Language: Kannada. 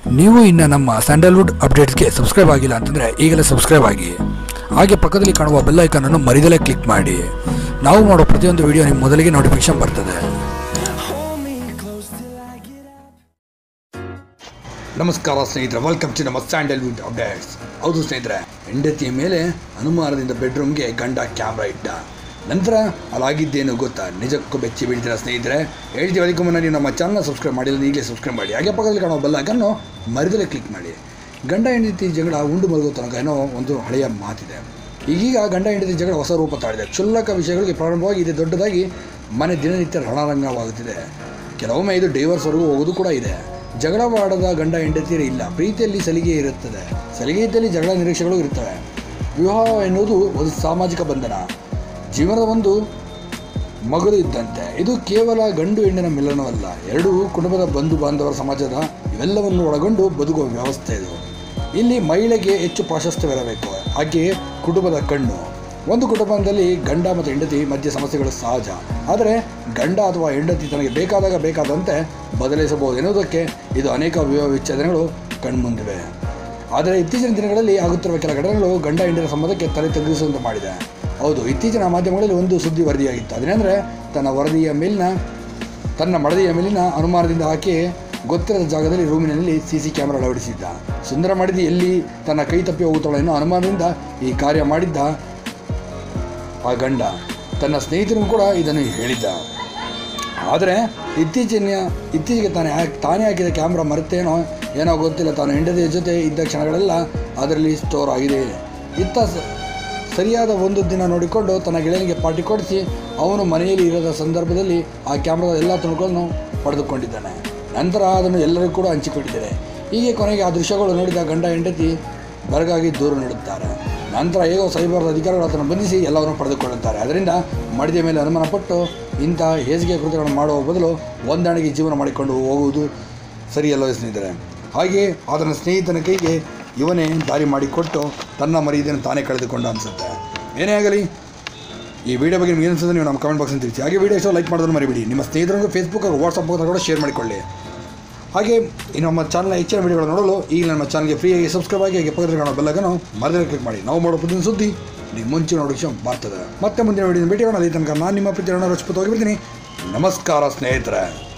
ನೀವು ಇನ್ನು ನಮ್ಮ ಸ್ಯಾಂಡಲ್ವುಡ್ ಅಪ್ಡೇಟ್ಸ್ಗೆ ಸಬ್ಸ್ಕ್ರೈಬ್ ಆಗಿಲ್ಲ ಅಂತಂದರೆ ಈಗಲೇ ಸಬ್ಸ್ಕ್ರೈಬ್ ಆಗಿ ಹಾಗೆ ಪಕ್ಕದಲ್ಲಿ ಕಾಣುವ ಬೆಲ್ ಐಕನನ್ನು ಮರಿದಲೇ ಕ್ಲಿಕ್ ಮಾಡಿ ನಾವು ಮಾಡೋ ಪ್ರತಿಯೊಂದು ವಿಡಿಯೋ ನಿಮ್ಮ ಮೊದಲಿಗೆ ನೋಟಿಫಿಕೇಶನ್ ಬರ್ತದೆ ನಮಸ್ಕಾರ ಸ್ನೇಹಿತರೆ ವೆಲ್ಕಮ್ ಟು ನಮ್ಮ ಸ್ಯಾಂಡಲ್ವುಡ್ ಅಪ್ಡೇಟ್ಸ್ ಹೌದು ಸ್ನೇಹಿತರೆ ಹೆಂಡತಿಯ ಮೇಲೆ ಅನುಮಾನದಿಂದ ಬೆಡ್ರೂಮ್ಗೆ ಗಂಡ ಕ್ಯಾಮ್ರಾ ಇಟ್ಟ ನಂತರ ಅಲ್ಲಾಗಿದ್ದೇನು ಗೊತ್ತಾ ನಿಜಕ್ಕೂ ಬೆಚ್ಚಿ ಬೀಳ್ತೀರಾ ಸ್ನೇಹಿತರೆ ಹೇಳ್ತೀವಿ ಅದಕ್ಕೂ ಮುನ್ನ ನೀವು ನಮ್ಮ ಚಾನಲ್ನ ಸಬ್ಸ್ಕ್ರೈಬ್ ಮಾಡಿಲ್ಲ ಈಗಲೇ ಸಬ್ಸ್ಕ್ರೈಬ್ ಮಾಡಿ ಹಾಗೆ ಪಕ್ಕದಲ್ಲಿ ಕಾಣೋ ಬೆಲ್ಲೈಕನ್ನು ಮರಿದಲೇ ಕ್ಲಿಕ್ ಮಾಡಿ ಗಂಡ ಹೆಂಡತಿ ಜಗಳ ಉಂಡು ಮಲಗೋ ತನಕ ಏನೋ ಒಂದು ಹಳೆಯ ಮಾತಿದೆ ಈಗೀಗ ಗಂಡ ಹೆಂಡತಿ ಜಗಳ ಹೊಸ ರೂಪ ತಾಳಿದೆ ಕ್ಷುಲ್ಲಕ ವಿಷಯಗಳಿಗೆ ಪ್ರಾರಂಭವಾಗಿ ಇದು ದೊಡ್ಡದಾಗಿ ಮನೆ ದಿನನಿತ್ಯ ರಣರಂಗವಾಗುತ್ತಿದೆ ಕೆಲವೊಮ್ಮೆ ಇದು ಡೈವರ್ಸ್ವರೆಗೂ ಹೋಗೋದು ಕೂಡ ಇದೆ ಜಗಳವಾಡದ ಗಂಡ ಹೆಂಡತಿಯರೇ ಇಲ್ಲ ಪ್ರೀತಿಯಲ್ಲಿ ಸಲಿಗೆ ಇರುತ್ತದೆ ಸಲಿಗೆ ಇದ್ದಲ್ಲಿ ಜಗಳ ನಿರೀಕ್ಷೆಗಳು ಇರುತ್ತವೆ ವಿವಾಹ ಎನ್ನುವುದು ಒಂದು ಸಾಮಾಜಿಕ ಬಂಧನ ಜೀವನದ ಒಂದು ಮಗಳು ಇದ್ದಂತೆ ಇದು ಕೇವಲ ಗಂಡು ಹೆಣ್ಣಿನ ಮಿಲನವಲ್ಲ ಎರಡೂ ಕುಟುಂಬದ ಬಂಧು ಬಾಂಧವರ ಸಮಾಜದ ಇವೆಲ್ಲವನ್ನು ಒಳಗೊಂಡು ಬದುಕುವ ವ್ಯವಸ್ಥೆ ಇದು ಇಲ್ಲಿ ಮಹಿಳೆಗೆ ಹೆಚ್ಚು ಪ್ರಾಶಸ್ತ್ಯವಿರಬೇಕು ಹಾಗೆಯೇ ಕುಟುಂಬದ ಕಣ್ಣು ಒಂದು ಕುಟುಂಬದಲ್ಲಿ ಗಂಡ ಮತ್ತು ಹೆಂಡತಿ ಮಧ್ಯೆ ಸಮಸ್ಯೆಗಳು ಸಹಜ ಆದರೆ ಗಂಡ ಅಥವಾ ಹೆಂಡತಿ ತನಗೆ ಬೇಕಾದಾಗ ಬೇಕಾದಂತೆ ಬದಲಿಸಬಹುದು ಎನ್ನುವುದಕ್ಕೆ ಇದು ಅನೇಕ ವಿವಾಹ ವಿಚ್ಛೇದನಗಳು ಕಣ್ಮುಂದಿವೆ ಆದರೆ ಇತ್ತೀಚಿನ ದಿನಗಳಲ್ಲಿ ಆಗುತ್ತಿರುವ ಕೆಲ ಘಟನೆಗಳು ಗಂಡ ಹೆಂಡಿನ ಸಂಬಂಧಕ್ಕೆ ತಲೆ ತಗ್ಗಿಸುವಂತೆ ಮಾಡಿದೆ ಹೌದು ಇತ್ತೀಚಿನ ಮಾಧ್ಯಮಗಳಲ್ಲಿ ಒಂದು ಸುದ್ದಿ ವರದಿಯಾಗಿತ್ತು ಅದೇನೆಂದರೆ ತನ್ನ ವರದಿಯ ಮೇಲಿನ ತನ್ನ ಮಡದಿಯ ಮೇಲಿನ ಅನುಮಾನದಿಂದ ಆಕೆ ಗೊತ್ತಿರದ ಜಾಗದಲ್ಲಿ ರೂಮಿನಲ್ಲಿ ಸಿ ಸಿ ಕ್ಯಾಮೆರಾ ಅಳವಡಿಸಿದ್ದ ಸುಂದರ ಮಡದಿ ಎಲ್ಲಿ ತನ್ನ ಕೈ ತಪ್ಪಿ ಹೋಗುತ್ತಾಳೆ ಎನ್ನೋ ಅನುಮಾನದಿಂದ ಈ ಕಾರ್ಯ ಮಾಡಿದ್ದ ಆ ಗಂಡ ತನ್ನ ಸ್ನೇಹಿತರಿಗೂ ಕೂಡ ಇದನ್ನು ಹೇಳಿದ್ದ ಆದರೆ ಇತ್ತೀಚಿನ ಇತ್ತೀಚೆಗೆ ತಾನೇ ಹಾಕ್- ತಾನೇ ಹಾಕಿದ ಕ್ಯಾಮ್ರಾ ಮರೆತೇನೋ ಏನೋ ಗೊತ್ತಿಲ್ಲ ತಾನು ಹೆಂಡತಿಯ ಜೊತೆ ಇದ್ದ ಕ್ಷಣಗಳೆಲ್ಲ ಅದರಲ್ಲಿ ಸ್ಟೋರ್ ಆಗಿದೆ ಇತ್ತ ಸ- ಸರಿಯಾದ ಒಂದು ದಿನ ನೋಡಿಕೊಂಡು ತನ್ನ ಗೆಳೆಯನಿಗೆ ಪಾರ್ಟಿ ಕೊಡಿಸಿ ಅವನು ಮನೆಯಲ್ಲಿ ಇರದ ಸಂದರ್ಭದಲ್ಲಿ ಆ ಕ್ಯಾಮ್ರಾದ ಎಲ್ಲ ತುಣುಗಳನ್ನು ಪಡೆದುಕೊಂಡಿದ್ದಾನೆ ನಂತರ ಅದನ್ನು ಎಲ್ಲರಿಗೂ ಕೂಡ ಹಂಚಿಕೊಟ್ಟಿದ್ದಾರೆ ಹೀಗೆ ಕೊನೆಗೆ ಆ ದೃಶ್ಯಗಳು ನೋಡಿದ ಗಂಡ ಹೆಂಡತಿ ಬೆರಗಾಗಿ ದೂರು ನೀಡುತ್ತಾರೆ ನಂತರ ಹೇಗೋ ಸೈಬರ್ ಅಧಿಕಾರಿಗಳು ಅದನ್ನು ಬಂಧಿಸಿ ಎಲ್ಲವನ್ನು ಪಡೆದುಕೊಳ್ಳುತ್ತಾರೆ ಅದರಿಂದ ಮಡಿದ ಮೇಲೆ ಅನುಮಾನ ಪಟ್ಟು ಇಂಥ ಹೇಸಿಗೆ ಕೃತ್ಯಗಳನ್ನು ಮಾಡುವ ಬದಲು ಹೊಂದಾಣಿಕೆ ಜೀವನ ಮಾಡಿಕೊಂಡು ಹೋಗುವುದು ಸರಿಯಲ್ಲ ಸ್ನೇಹಿತರೆ ಹಾಗೆಯೇ ಅದನ್ನ ಸ್ನೇಹಿತನ ಕೈಗೆ ಇವನೇ ದಾರಿ ಮಾಡಿಕೊಟ್ಟು ತನ್ನ ಮರ್ಯಾದೆಯನ್ನು ತಾನೇ ಕಳೆದುಕೊಂಡ ಅನಿಸುತ್ತೆ ಏನೇ ಆಗಲಿ ಈ ವಿಡಿಯೋ ಬಗ್ಗೆ ನಿಮ್ಗೆ ಅನಿಸುತ್ತೆ ನೀವು ನಮ್ಮ ಕಮೆಂಟ್ ಬಾಕ್ಸಲ್ಲಿ ತಿಳಿಸಿ ಹಾಗೆ ವಿಡಿಯೋ ಇಷ್ಟ ಲೈಕ್ ಮಾಡೋದನ್ನು ಮರಿಬೇಡಿ ನಿಮ್ಮ ಸ್ನೇಹಿತರಿಗೆ ಫೇಸ್ಬುಕ್ ಹಾಗೂ ವಾಟ್ಸಪ್ ಕೂಡ ಶೇರ್ ಮಾಡಿಕೊಳ್ಳಿ ಹಾಗೆ ಈ ನಮ್ಮ ಚಾನಲ್ನ ಹೆಚ್ಚಿನ ವಿಡಿಯೋಗಳು ನೋಡಲು ಈಗ ನಮ್ಮ ಚಾನಲ್ಗೆ ಫ್ರೀಯಾಗಿ ಸಬ್ಸ್ಕ್ರೈಬ್ ಆಗಿ ಹಾಗೆ ಪಕ್ಕದಲ್ಲಿ ಕಾಣೋ ಬೆಲ್ಲಗನ್ನು ಮರದಲ್ಲಿ ಕ್ಲಿಕ್ ಮಾಡಿ ನಾವು ಮಾಡೋ ಪ್ರತಿಯೊಂದು ಸುದ್ದಿ ನೀವು ಮುಂಚೆ ನೋಡೋ ವಿಷಯ ಬರ್ತದೆ ಮತ್ತೆ ಮುಂದಿನ ವಿಡಿಯೋ ಭೇಟಿ ಮಾಡೋಣ ಅಲ್ಲಿ ತನಕ ನಾನು ನಿಮ್ಮ ಪ್ರೀತಿ ರಚಪತವಾಗಿ ಬರ್ತೀನಿ ನಮಸ್ಕಾರ ಸ್ನೇಹಿತರೆ